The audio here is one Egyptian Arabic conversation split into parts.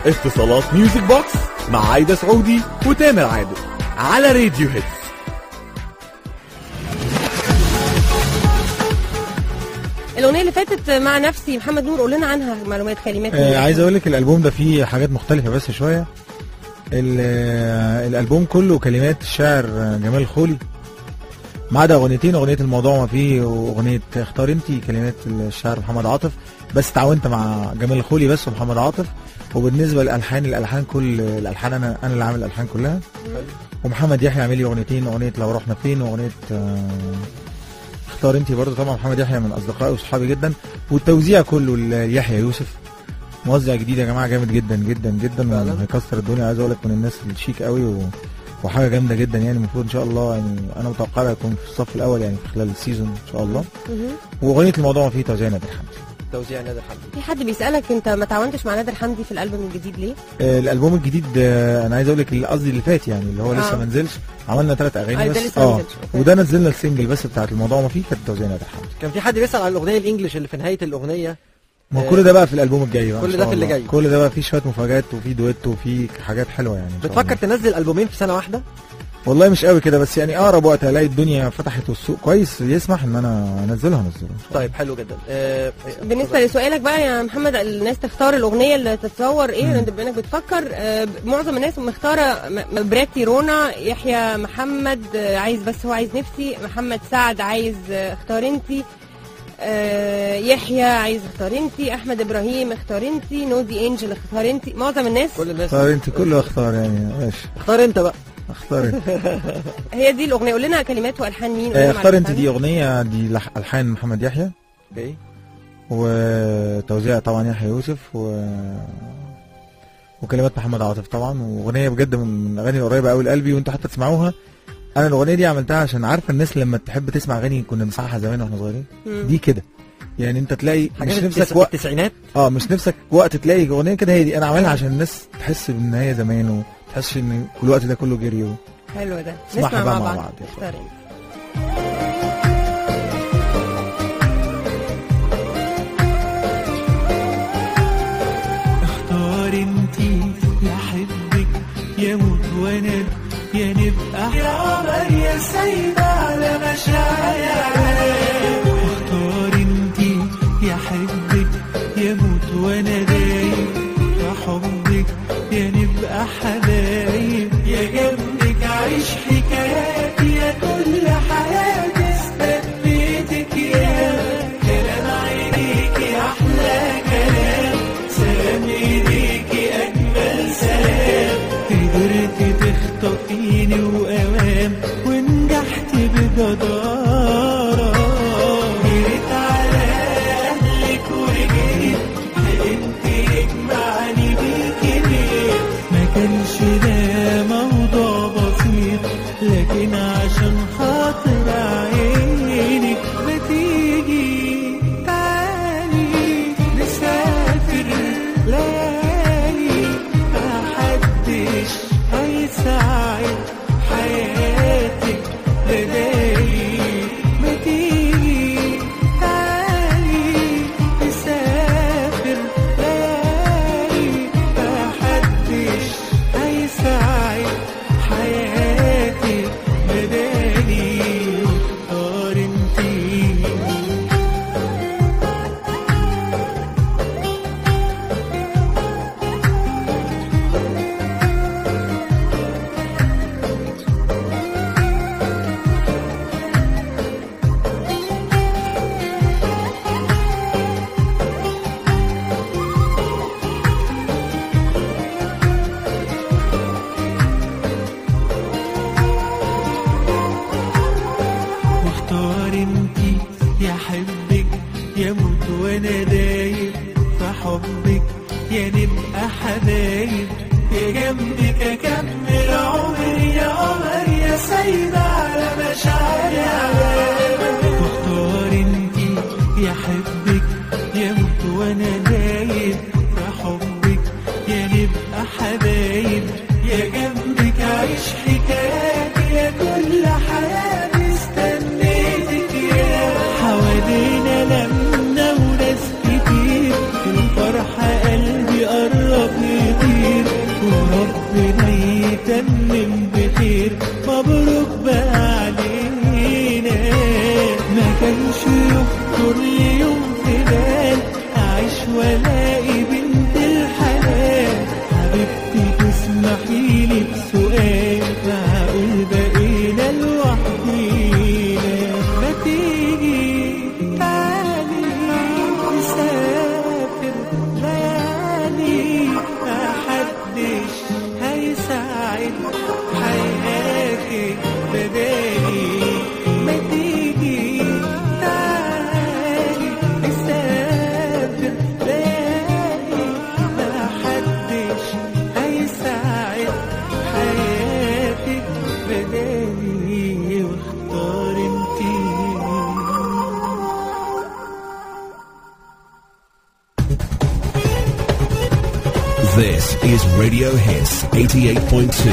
اتصالات ميوزك بوكس مع عايدة سعودي وتامر عادل على راديو هيت الاغنيه اللي فاتت مع نفسي محمد نور قول لنا عنها معلومات كلمات آه عايز اقول لك الالبوم ده فيه حاجات مختلفه بس شويه ال- آه، الالبوم كله كلمات الشاعر آه، جمال الخولي ما عدا اغنيتين اغنيه الموضوع ما فيه واغنيه اختار انتي كلمات الشاعر محمد عاطف بس تعاونت مع جمال الخولي بس ومحمد عاطف وبالنسبه للالحان الالحان كل الالحان انا انا اللي عامل الالحان كلها ومحمد يحيى عامل لي اغنيتين اغنيه لو رحنا فين واغنيه آه، اختار انتي برضه طبعا محمد يحيى من اصدقائي وصحابي جدا والتوزيع كله ليحيى يوسف موزع جديد يا جماعه جامد جدا جدا جدا فعلا؟ وهيكسر الدنيا عايز اقول لك من الناس الشيك قوي و... وحاجه جامده جدا يعني المفروض ان شاء الله يعني انا متوقع يكون في الصف الاول يعني في خلال السيزون ان شاء الله مهم. واغنيه الموضوع فيه توزيع نادر حمدي توزيع نادر حمدي في حد بيسالك انت ما تعاونتش مع نادر حمدي في الالبوم الجديد ليه؟ آه، الالبوم الجديد آه، انا عايز اقول لك اللي قصدي اللي فات يعني اللي هو آه. لسه ما نزلش عملنا ثلاث آه، اغاني ده بس لسه ما نزلش. أوكي. وده نزلنا السنجل بس بتاعت الموضوع ما فيه كانت توزيع نادر حمدي كان في حد بيسال عن الاغنيه الانجليش اللي في نهايه الاغنيه ما هو آه، كل ده بقى في الالبوم الجاي بقى إن كل شاء ده في اللي الله. جاي. كل ده بقى فيه شويه مفاجات وفيه دويت وفيه حاجات حلوه يعني إن شاء بتفكر الله. تنزل البومين في سنه واحده والله مش قوي كده بس يعني اقرب وقت الاقي الدنيا فتحت والسوق كويس يسمح ان انا انزلها انزلها إن شاء الله. طيب حلو جدا آه، بالنسبه لسؤالك بقى يا محمد الناس تختار الاغنيه اللي تتصور ايه انت بما انك بتفكر آه، معظم الناس مختاره م- م- براتي رونا يحيى محمد آه، عايز بس هو عايز نفسي محمد سعد عايز آه، اختار انتي آه، يحيى عايز اختار انتي احمد ابراهيم اختار انتي نودي انجل اختار انتي معظم الناس كل الناس اختار انت كله اختار يعني ماشي اختار انت بقى اختار انت هي دي الاغنيه قول لنا كلمات والحان مين قول آه، لنا اختار انت معلومات دي عنها. اغنيه دي لح- الحان محمد يحيى اوكي وتوزيع طبعا يحيى يوسف و وكلمات محمد عاطف طبعا واغنيه بجد من من الاغاني القريبه قوي لقلبي وانتوا حتى تسمعوها انا الاغنيه دي عملتها عشان عارفه الناس لما تحب تسمع اغاني كنا بنسمعها زمان واحنا صغيرين مم. دي كده يعني انت تلاقي مش حاجات نفسك التس- وقت التسعينات اه مش نفسك وقت تلاقي اغنيه كده هي دي انا عاملها عشان الناس تحس ان هي زمان وتحس ان الوقت ده كله جري و... حلو ده اسمعها نسمع بقى مع مع بعض بعض، يلا. اختار انت اختار انتي يا حبك يا موت وانا يا نبقى يا قمر يا سيدة على مشاعري اختار انتي يا حبك يا موت وانا دايب يا حبك يا نبقى حبايب يا جنبك عيش حكاياتي يا كل حياتي استنيتك يا كلام عينيكي احلى كلام سلام ايديكي اجمل سلام قدرتي تخطفيني واوام ونجحت بجدارة جريت على اهلك وجريت حلمت يجمعني بيكي ليه ما كانش ده موضوع بسيط لكن عشان خاطر عينك ما تيجي تعالي نسافر ليالي محدش هيساعد حياتك بدالي ما تيجي تعالي نسافر ليالي محدش هيساعد حياتي بدالي واختار انتي واختار انتي يا حبك يا موت وانا دايب في حبك يا نبقى حبايب يا جنبك اكمل عمري يا قمر يا سيدة على مشاعري علامة واختار انتي يا حبك يا موت وانا دايب في حبك يا نبقى حبايب يا جنبك عيش حكاياتي يا كل حياتي استنيتك يا حوالينا لمنا وناس كتير الفرحة قلبي قرب يطير ربنا يتمم بخير مبروك بقى علينا ما كانش يخطر لي يوم في بال أعيش وألاقي بنت الحلال حبيبتي تسمحي لي بسؤال معقول بقينا لوحدينا ما تيجي تعالي نسافر ليالي ما حدش هيساعد حياتي بدالي ما تيجي تعالي نسافر ليالي ما حدش هيساعد حياتك بدالي واختار انتي This is Radio Hits 88.2.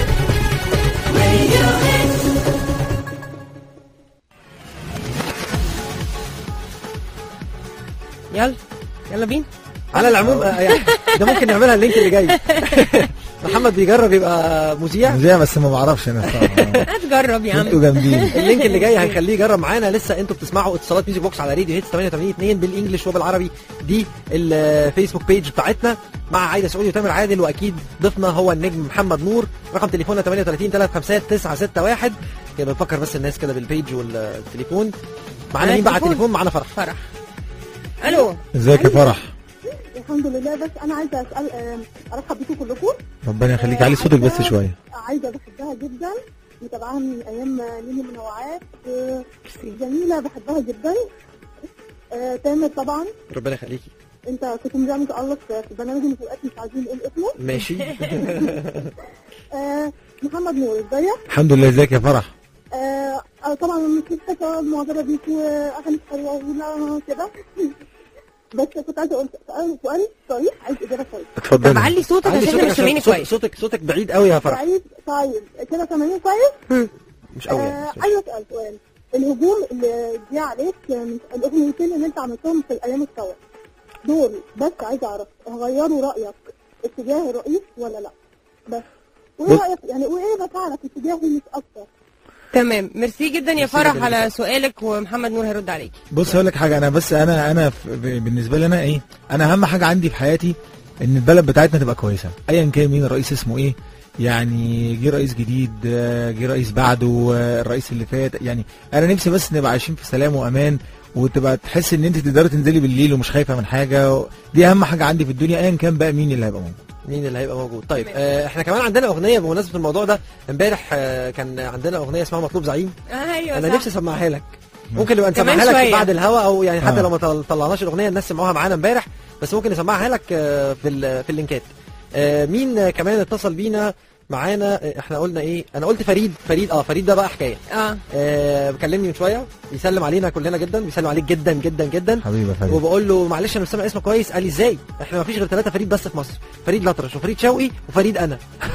يلا يلا بينا على العموم آه، يعني ده ممكن نعملها اللينك اللي جاي محمد بيجرب يبقى مذيع مذيع بس ما بعرفش انا الصراحه هتجرب يا انتوا عم جامدين اللينك اللي جاي هيخليه يجرب معانا لسه انتوا بتسمعوا اتصالات ميوزك بوكس على راديو هيتس 88 بالانجلش وبالعربي دي الفيسبوك بيج بتاعتنا مع عايده سعودي وتامر عادل واكيد ضيفنا هو النجم محمد نور رقم تليفوننا 38 359 961 كده بنفكر بس الناس كده بالبيج والتليفون معانا معانا مين بقى على تليفون؟ التليفون معانا فرح فرح الو ازيك يا فرح الحمد لله بس انا عايزه اسال آه، ارحب بيكم كلكم ربنا يخليك علي صوتك بس شويه عايزه بحبها جدا متابعاها من ايام نيني منوعات آه، جميله بحبها جدا آه، تامر طبعا ربنا يخليكي انت كنت مذيع متالق في برنامج المسابقات مش عايزين نقول اسمه ماشي آه، محمد نور ازيك الحمد لله ازيك يا فرح آه، آه، طبعا انا مش لسه معجبه بيك واغاني حلوه ولا كده بس كنت عايزه اقول سؤال سؤال صريح عايز اجابه صريحه طب اتفضلي علي صوتك عندي عشان احنا مش عشان سامعينك صوت- كويس صوتك صوتك بعيد قوي يا فرح طيب طيب كده سامعني كويس مش قوي آه، يعني عايزه اسال سؤال الهجوم اللي جه عليك من الاغنيتين اللي انت عملتهم في الايام السوا دول بس عايزه اعرف غيروا رايك اتجاه الرئيس ولا لا بس وايه بص- رايك يعني وايه مشاعرك اتجاهه مش اكتر تمام ميرسي جدا يا ميرسي فرح جداً. على سؤالك ومحمد نور هيرد عليك بص هقول لك حاجه انا بس انا انا ف- ب- بالنسبه لي انا ايه انا اهم حاجه عندي في حياتي ان البلد بتاعتنا تبقى كويسه ايا كان مين الرئيس اسمه ايه يعني جه رئيس جديد آه، جه رئيس بعده آه، الرئيس اللي فات يعني انا نفسي بس نبقى عايشين في سلام وامان وتبقى تحس ان انت تقدري تنزلي بالليل ومش خايفه من حاجه دي اهم حاجه عندي في الدنيا ايا كان بقى مين اللي هيبقى موجود مين اللي هيبقى موجود طيب آه احنا كمان عندنا اغنيه بمناسبه الموضوع ده امبارح آه كان عندنا اغنيه اسمها مطلوب زعيم ايوه انا صح. نفسي اسمعها لك ممكن نبقى كمان نسمعها لك شوية. بعد الهوا او يعني حتى آه. لو ما طل- طلعناش الاغنيه الناس سمعوها معانا امبارح بس ممكن نسمعها لك آه في ال- في اللينكات آه مين آه، كمان اتصل بينا معانا آه، احنا قلنا ايه انا قلت فريد فريد اه فريد ده بقى حكايه اه آه كلمني من شويه بيسلم علينا كلنا جدا بيسلم عليك جدا جدا جدا حبيبي يا فريد وبقول له معلش انا مش سامع اسمك كويس قال لي ازاي احنا ما فيش غير ثلاثه فريد بس في مصر فريد الأطرش وفريد شوقي وفريد انا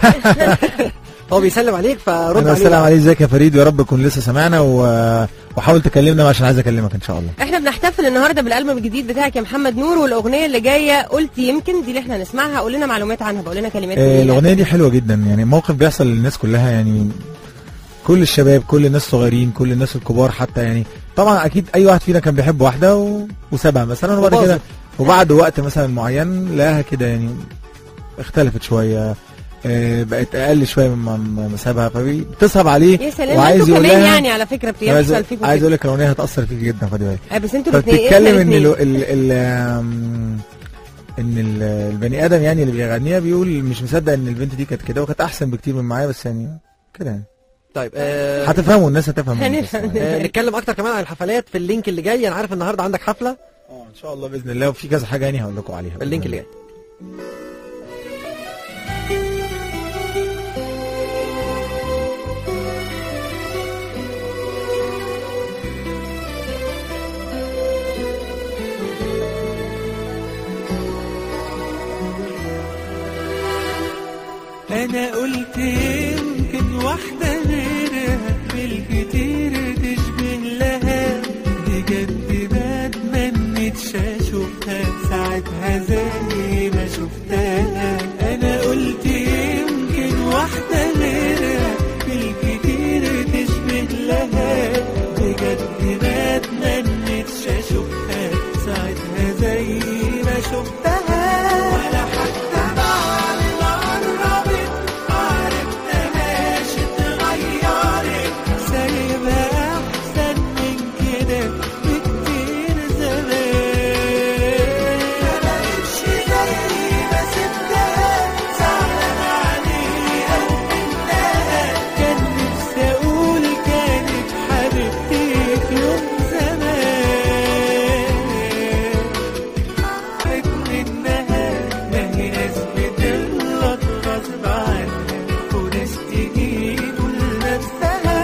هو بيسلم عليك فرد انا عليه السلام عليك ازيك يا فريد ويا رب تكون لسه سمعنا و... وحاول تكلمنا عشان عايز اكلمك ان شاء الله احنا بنحتفل النهارده بالالبوم الجديد بتاعك يا محمد نور والاغنيه اللي جايه قلت يمكن دي اللي احنا هنسمعها قول لنا معلومات عنها بقول لنا كلمات آه، جميلة. الاغنيه دي حلوه جدا يعني موقف بيحصل للناس كلها يعني كل الشباب كل الناس الصغيرين كل الناس الكبار حتى يعني طبعا اكيد اي واحد فينا كان بيحب واحده و... وسابها مثلا وبعد وباظت. كده وبعد وقت مثلا معين لقاها كده يعني اختلفت شويه آه، بقت اقل شويه مما ما سابها فبتصعب عليه يا سلام وعايز انتوا يقول كمان لها يعني على فكره عايز بيحصل فيكم عايز كده. اقول لك الاغنيه هتاثر فيك جدا خدي بالك آه، بس انتوا الاثنين فبتتكلم ان ال ال ال آم، ان ال- البني ادم يعني اللي بيغنيها بيقول مش مصدق ان البنت دي كانت كده وكانت احسن بكتير من معايا بس يعني كده يعني طيب آه هتفهموا الناس هتفهم مني بس. هنفهم. آه نتكلم اكتر كمان عن الحفلات في اللينك اللي جاي انا عارف النهارده عندك حفله اه ان شاء الله باذن الله وفي كذا حاجه يعني هقول لكم عليها في اللينك اللي جاي انا قلت يمكن واحدة غيرها بالكتير تشبه لها بجد ما اتمنيتش اشوفها ساعتها زي ما شفتها انا قلت يمكن ناس تجي تقول نفسها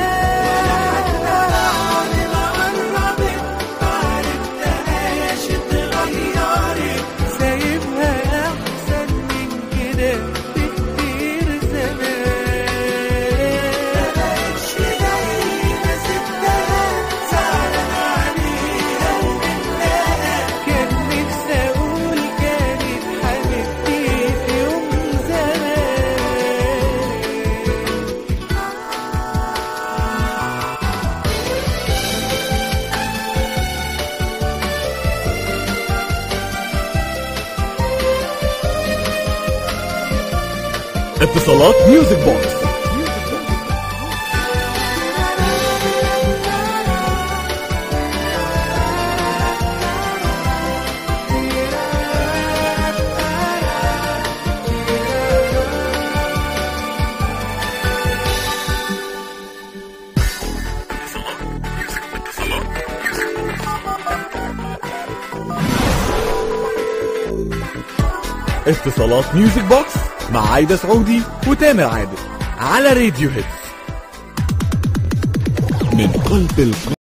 بعد ما قربت معرفتهاش اتغيرت سايبها أحسن من كده بكتير زمان مبقتش زي ما سبتها زعلان عليها ومنها كان نفسي أقول كانت حبيبتي في يوم زمان اتصالات ميوزك بوكس اتصالات ميوزك بوكس مع عايدة سعودي وتامر عادل على راديو هيتس من قلب القلب